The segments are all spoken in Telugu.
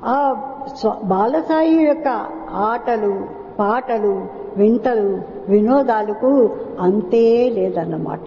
ఆ స్వ- బాలసాయి యొక్క ఆటలు పాటలు వింతలు వినోదాలకు అంతే లేదన్నమాట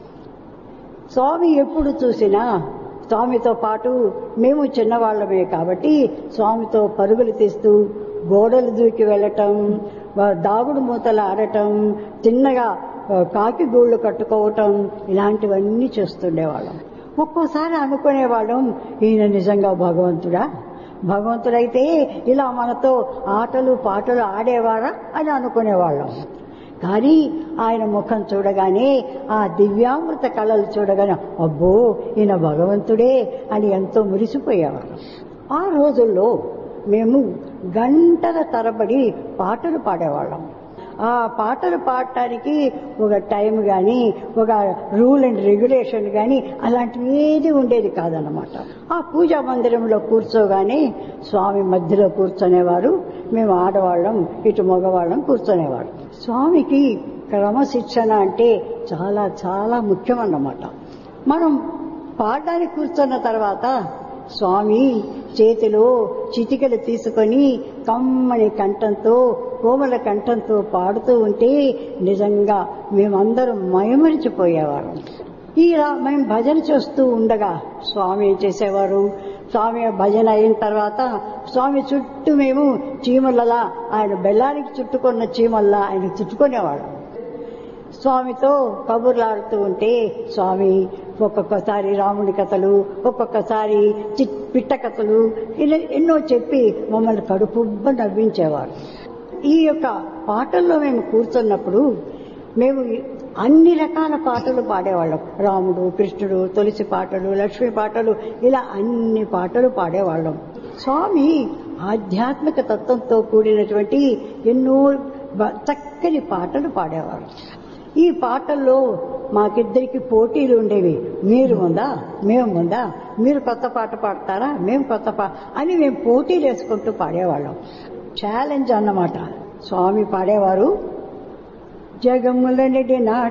స్వామి ఎప్పుడు చూసినా స్వామితో పాటు మేము చిన్నవాళ్ళమే కాబట్టి స్వామితో పరుగులు తీస్తూ గోడలు దూకి వెళ్ళటం వా- దాగుడు మూతలు ఆడటం చిన్నగా ఆ, కాకి గూళ్ళు కట్టుకోవటం ఇలాంటివన్నీ చేస్తుండేవాళ్ళం ఒక్కోసారి అనుకునేవాళ్ళం ఈయన నిజంగా భగవంతుడా భగవంతుడైతే ఇలా మనతో ఆటలు పాటలు ఆడేవారా అని అనుకునేవాళ్ళం కానీ ఆయన ముఖం చూడగానే ఆ దివ్యామృత కళలు చూడగానే అబ్బో ఈయన భగవంతుడే అని ఎంతో మురిసిపోయేవారు ఆ రోజుల్లో మేము గంటల తరబడి పాటలు పాడేవాళ్ళం ఆ పాటలు పాడటానికి ఒక టైం కానీ ఒక రూల్ అండ్ రెగ్యులేషన్ కానీ అలాంటివి ఏది ఉండేది కాదన్నమాట ఆ పూజా మందిరంలో కూర్చోగానే స్వామి మధ్యలో కూర్చునేవారు మేము ఆడవాళ్ళం ఇటు మగవాళ్ళం కూర్చునేవాడు స్వామికి క్రమశిక్షణ అంటే చాలా చాలా ముఖ్యం అన్నమాట మనం పాడడానికి కూర్చున్న తర్వాత స్వామి చేతిలో చిటికలు తీసుకొని కమ్మని కంఠంతో కోమల కంఠంతో పాడుతూ ఉంటే నిజంగా మేమందరం మయమరిచిపోయేవారు ఇలా మేము భజన చేస్తూ ఉండగా స్వామి ఏం చేసేవారు స్వామి భజన అయిన తర్వాత స్వామి చుట్టూ మేము చీమలలా ఆయన బెల్లానికి చుట్టుకున్న చీమల్లా ఆయన చుట్టుకునేవాడు స్వామితో కబుర్లాడుతూ ఉంటే స్వామి ఒక్కొక్కసారి రాముడి కథలు ఒక్కొక్కసారి చి- పిట్ట కథలు ఇలా ఎన్నో చెప్పి మమ్మల్ని కడుపుబ్బ నవ్వించేవారు ఈ యొక్క పాటల్లో మేము కూర్చున్నప్పుడు మేము అన్ని రకాల పాటలు పాడేవాళ్ళం రాముడు కృష్ణుడు తులసి పాటలు లక్ష్మి పాటలు ఇలా అన్ని పాటలు పాడేవాళ్ళం స్వామి ఆధ్యాత్మిక తత్వంతో కూడినటువంటి ఎన్నో బ- చక్కని పాటలు పాడేవారు ఈ పాటల్లో మాకిద్దరికి పోటీలు ఉండేవి మీరు ఉందా మేము ఉందా మీరు కొత్త పాట పాడతారా మేము కొత్త పా అని మేము పోటీలు వేసుకుంటూ పాడేవాళ్ళం ఛాలెంజ్ అన్నమాట స్వామి పాడేవారు జగముల నిడిన